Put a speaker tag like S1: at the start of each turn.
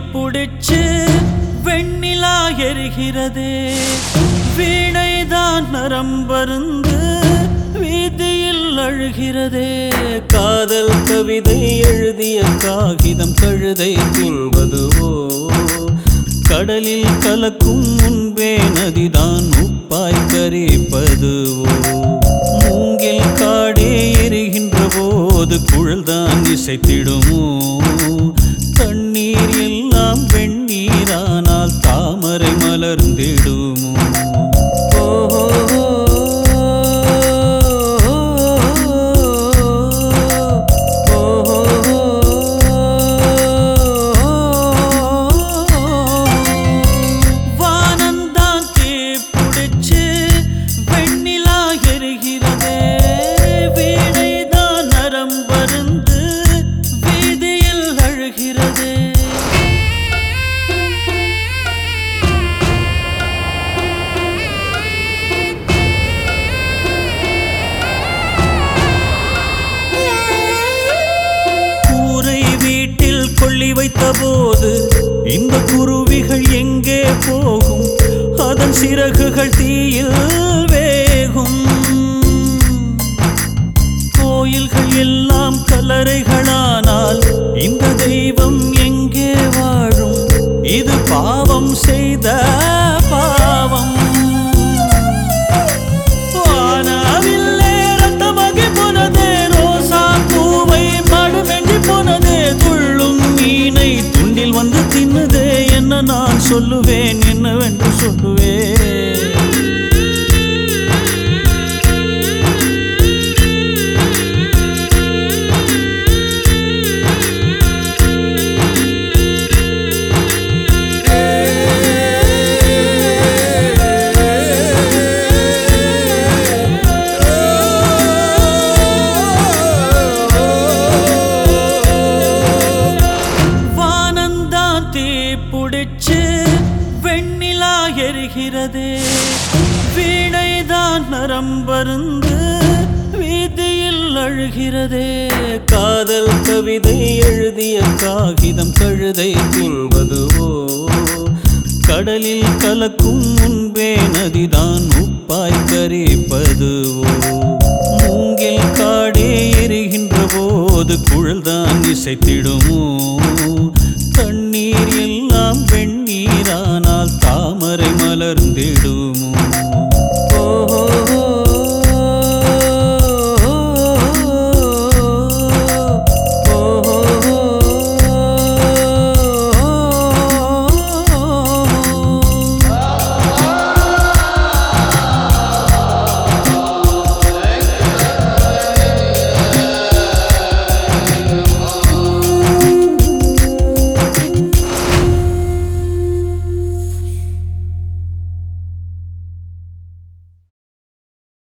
S1: புடிச்சு வெண்ணிலா எரிகிறதே வீணைதான் நரம்பருந்து வீதியில் அழுகிறதே
S2: காதல் கவிதை எழுதிய காகிதம் கழுதை தின்பதுவோ கடலில் கலக்கும் முன்பே நதிதான் உப்பாய் கரிப்பதுவோ மூங்கில் காடே எரிகின்ற போது குழல்தான் இசைத்திடுமோ தண்ணீர் எல்லாம் வெண்ணீரானால் தாமரை மலர்ந்திடுமோ
S1: வானந்தான் தீ புடிச்சு வெண்ணிலா எரிகிறதே வீணைதான் நரம்பருந்து வீதியில் அழுகிறதே கூரை வீட்டில் கொள்ளி வைத்த போது இந்த குருவிகள் எங்கே போகும் அதன் சிறகுகள் தீயில் வேகும் கோயில்கள் எல்லாம் கல்லறைகளானால் இந்த தெய்வம் எங்கே வாழும் இது பாவம் செய்த பாவம் வானவில்லே ரத்தமாகி போனதே ரோசா பூவை மடுமெஞ்சி போனதே துள்ளும் மீனை துண்டில் வந்து தின்னதே என்ன நான் சொல்லுவேன் என்னவென்று சொல்லுவேன் வானந்தான் தீ புடிச்சு வெண்ணிலா எரிகிறதே வீணைதான் நரம்பருந்து வீதியில் அழுகிறதே
S2: காதல் கவிதை எழுதிய காகிதம் கழுதை தின்பதுவோ கடலில் கலக்கும் முன்பே நதிதான் உப்பாய் கரிப்பதுவோ மூங்கில் காடே எரிகின்ற போது குழல்தான் இசைத்திடுமோ